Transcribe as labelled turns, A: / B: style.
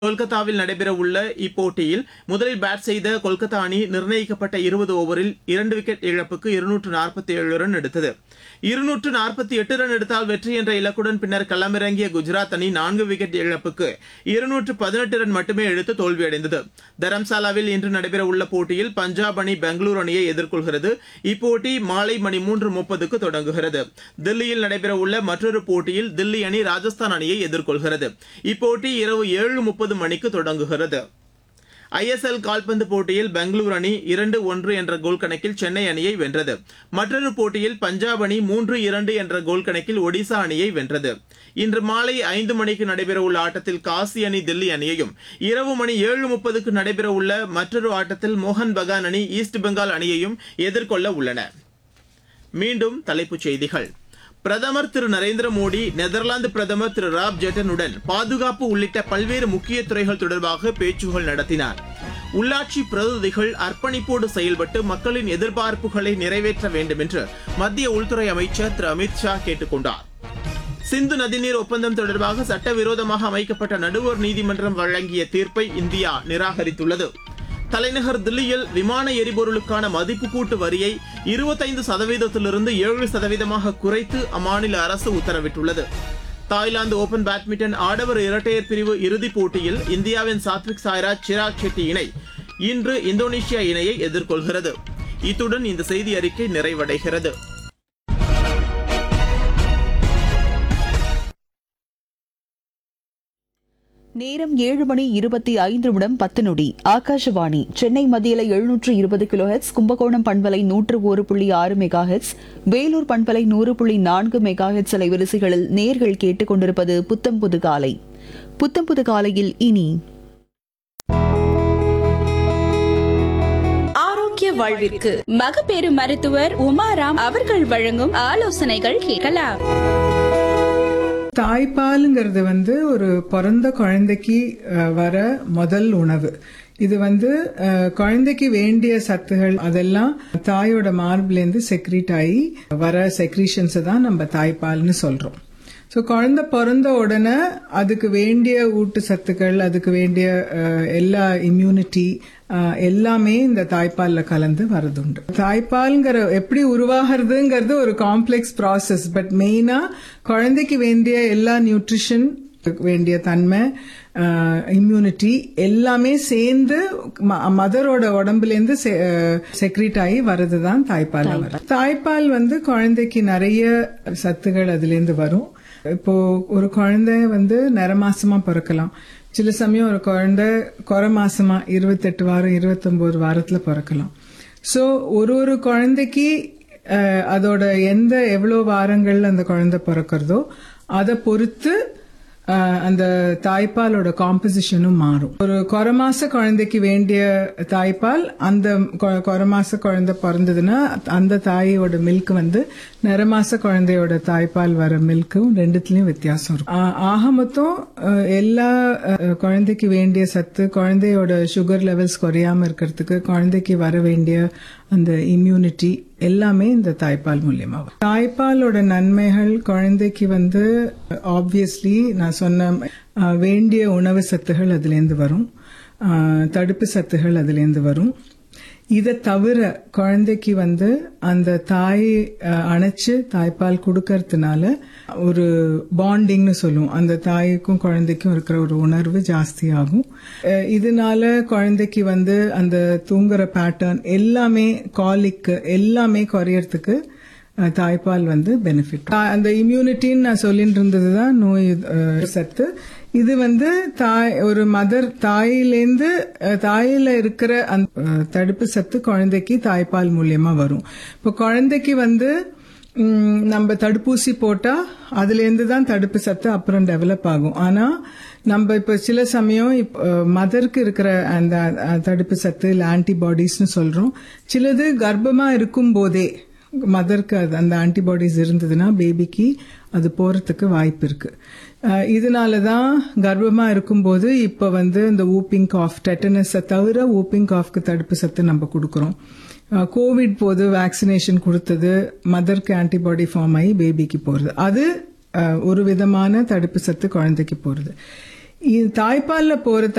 A: கொல்கத்தாவில் நடைபெறவுள்ள இப்போட்டியில் முதலில் பேட் செய்த கொல்கத்தா அணி நிர்ணயிக்கப்பட்ட இருபது ஓவரில் இரண்டு விக்கெட் இழப்புக்கு இருநூற்று நாற்பத்தி ஏழு ரன் எடுத்தது இருநூற்று நாற்பத்தி எட்டு ரன் எடுத்தால் வெற்றி என்ற இலக்குடன் பின்னர் களமிறங்கிய குஜராத் அணி நான்கு விக்கெட் இழப்புக்கு இருநூற்று பதினெட்டு ரன் மட்டுமே எடுத்து தோல்வியடைந்தது தரம்சாலாவில் இன்று நடைபெறவுள்ள போட்டியில் பஞ்சாப் அணி பெங்களூரு அணியை எதிர்கொள்கிறது இப்போட்டி மாலை மணி மூன்று முப்பதுக்கு தொடங்குகிறது தில்லியில் நடைபெறவுள்ள மற்றொரு போட்டியில் தில்லி அணி ராஜஸ்தான் அணியை எதிர்கொள்கிறது இப்போட்டி இரவு ஏழு முப்பது மணிக்கு தொடங்குகிறது ஐஎஸ்எல் கால்பந்து போட்டியில் பெங்களூரு அணி இரண்டு ஒன்று என்ற கோல் கணக்கில் சென்னை அணியை வென்றது மற்றொரு போட்டியில் பஞ்சாப் அணி மூன்று இரண்டு என்ற கோல் கணக்கில் ஒடிசா அணியை வென்றது இன்று மாலை ஐந்து மணிக்கு நடைபெறவுள்ள ஆட்டத்தில் காசி அணி தில்லி அணியையும் இரவு மணி ஏழு முப்பதுக்கு நடைபெறவுள்ள மற்றொரு ஆட்டத்தில் மோகன் பகான் அணி ஈஸ்ட் பெங்கால் அணியையும் எதிர்கொள்ள உள்ளன மீண்டும் தலைப்புச் செய்திகள் பிரதமர் திரு நரேந்திர மோடி நெதர்லாந்து பிரதமர் திரு ராப் ஜெட்டனுடன் பாதுகாப்பு உள்ளிட்ட பல்வேறு முக்கிய துறைகள் தொடர்பாக பேச்சுகள் நடத்தினார் உள்ளாட்சி பிரதிநிதிகள் அர்ப்பணிப்போடு செயல்பட்டு மக்களின் எதிர்பார்ப்புகளை நிறைவேற்ற வேண்டும் என்று மத்திய உள்துறை அமைச்சர் திரு அமித் ஷா கேட்டுக் கொண்டார் சிந்து நதிநீர் ஒப்பந்தம் தொடர்பாக சட்டவிரோதமாக அமைக்கப்பட்ட நடுவர் நீதிமன்றம் வழங்கிய தீர்ப்பை இந்தியா நிராகரித்துள்ளது தலைநகர் தில்லியில் விமான எரிபொருளுக்கான மதிப்பு கூட்டு வரியை இருபத்தைந்து சதவீதத்திலிருந்து ஏழு சதவீதமாக குறைத்து அம்மாநில அரசு உத்தரவிட்டுள்ளது தாய்லாந்து ஓபன் பேட்மிண்டன் ஆடவர் இரட்டையர் பிரிவு இறுதிப் போட்டியில் இந்தியாவின் சாத்விக் சாய்ராஜ் சிராக் ஷெட்டி இணை இன்று இந்தோனேஷியா இணையை எதிர்கொள்கிறது இத்துடன் இந்த செய்தி அறிக்கை நிறைவடைகிறது
B: நேரம் ஏழு மணி இருபத்தி ஐந்து நிமிடம் பத்து நொடி ஆகாஷவாணி சென்னை மத்தியில எழுநூற்று இருபது கிலோ ஹெட்ஸ் கும்பகோணம் பண்பலை நூற்று ஒரு புள்ளி ஆறு மெகா ஹெட்ஸ் வேலூர் பண்பலை நூறு புள்ளி நான்கு மெகா ஹெட்ஸ் அலைவரிசைகளில் நேர்கள் கேட்டுக் கொண்டிருப்பது புத்தம் புது காலை புத்தம் புது காலையில் இனி
C: ஆரோக்கிய வாழ்விற்கு மகப்பேறு மருத்துவர் உமாராம் அவர்கள் வழங்கும் ஆலோசனைகள் கேட்கலாம்
D: தாய்ப்பாலுங்கிறது வந்து ஒரு பிறந்த குழந்தைக்கு அஹ், வர முதல் உணவு இது வந்து அஹ், குழந்தைக்கு வேண்டிய சத்துகள் அதெல்லாம் தாயோட மார்பிலேருந்து செக்ரீட் ஆகி வர செக்ரீஷன்ஸ் தான் நம்ம தாய்ப்பால்னு சொல்றோம் ஸோ குழந்தை பிறந்த உடனே அதுக்கு வேண்டிய ஊட்டச்சத்துக்கள் அதுக்கு வேண்டிய அஹ், எல்லா இம்யூனிட்டி எல்லாமே இந்த தாய்ப்பால்ல கலந்து வரதுண்டு தாய்ப்பால்ங்கிற எப்படி உருவாகிறதுங்கிறது ஒரு காம்ப்ளெக்ஸ் ப்ராசஸ் பட் மெயினா குழந்தைக்கு வேண்டிய எல்லா நியூட்ரிஷன் வேண்டிய தன்மை இம்யூனிட்டி எல்லாமே சேர்ந்து மதரோட உடம்புலேருந்து செக்ரீட் ஆகி வர்றது தான் தாய்ப்பால் வரும் தாய்ப்பால் வந்து குழந்தைக்கு நிறைய சத்துகள் அதுலேருந்து வரும் இப்போ ஒரு குழந்தை வந்து நிறமாசமா பிறக்கலாம் சில சமயம் ஒரு குழந்தை குறை மாசமா இருபத்தெட்டு வாரம் இருபத்தொன்பது வாரத்துல பிறக்கலாம் ஸோ ஒரு ஒரு குழந்தைக்கு அஹ், அதோட எந்த எவ்வளோ வாரங்கள்ல அந்த குழந்தை பிறக்கிறதோ அதை பொறுத்து அஹ், அந்த தாய்ப்பாலோட காம்போசிஷனும் மாறும் ஒரு குறை மாச குழந்தைக்கு வேண்டிய தாய்ப்பால் அந்த கொ- குறை மாச குழந்தை பிறந்ததுன்னா அந்த தாயோட மில்க் வந்து நிறமாச குழந்தையோட தாய்ப்பால் வர மில்க்கும் ரெண்டுத்துலயும் வித்தியாசம் இருக்கும் ஆ- ஆக மொத்தம் அஹ், எல்லா அஹ், குழந்தைக்கு வேண்டிய சத்து குழந்தையோட சுகர் லெவல்ஸ் குறையாம இருக்கிறதுக்கு குழந்தைக்கு வர வேண்டிய அந்த இம்யூனிட்டி எல்லாமே இந்த தாய்ப்பால் மூலியமா வரும் தாய்ப்பாலோட நன்மைகள் குழந்தைக்கு வந்து ஆப்வியஸ்லி நான் சொன்ன அஹ், வேண்டிய உணவு சத்துகள் அதுலேருந்து வரும் அஹ், தடுப்பு சத்துகள் அதுலேருந்து வரும் இதை தவிர குழந்தைக்கு வந்து அந்த தாய் அஹ், அணைச்சு தாய்ப்பால் கொடுக்கறதுனால ஒரு பாண்டிங்னு சொல்லுவோம் அந்த தாய்க்கும் குழந்தைக்கும் இருக்கிற ஒரு உணர்வு ஜாஸ்தியாகும் அஹ், இதனால குழந்தைக்கு வந்து அந்த தூங்குற பேட்டர்ன் எல்லாமே காலிக்கு எல்லாமே குறையறதுக்கு அஹ், தாய்ப்பால் வந்து பெனிஃபிட் அந்த இம்யூனிட்டின்னு நான் சொல்லிட்டு இருந்தது தான் நோய் அஹ், சத்து இது வந்து தாய் ஒரு மதர் தாயிலேருந்து அஹ், தாயில இருக்கிற அந்த அஹ், தடுப்பு சத்து குழந்தைக்கு தாய்ப்பால் மூலியமா வரும் இப்போ குழந்தைக்கு வந்து ம், நம்ம தடுப்பூசி போட்டா அதுலேருந்து தான் தடுப்பு சத்து அப்புறம் டெவலப் ஆகும் ஆனா நம்ம இப்ப சில சமயம் மதருக்கு இருக்கிற அந்த அஹ், தடுப்பு சத்து இல்லை ஆன்டிபாடிஸ்னு சொல்றோம் சிலது கர்ப்பமா இருக்கும் போதே மதருக்கு அது அந்த ஆன்டிபாடிஸ் இருந்ததுன்னா பேபிக்கு அது போறதுக்கு வாய்ப்பு இருக்கு அஹ் இதனால தான் கர்ப்பமா இருக்கும்போது இப்ப வந்து இந்த ஊப்பிங் காஃப் டெட்டனஸை தவிர ஊப்பிங் காஃப்க்கு தடுப்பு சத்து நம்ம கொடுக்குறோம் அஹ் கோவிட் போது வேக்சினேஷன் கொடுத்தது மதருக்கு ஆன்டிபாடி ஃபார்ம் ஆகி பேபிக்கு போறது அது அஹ், ஒரு விதமான தடுப்பு சத்து குழந்தைக்கு போறது இது தாய்ப்பால்ல போற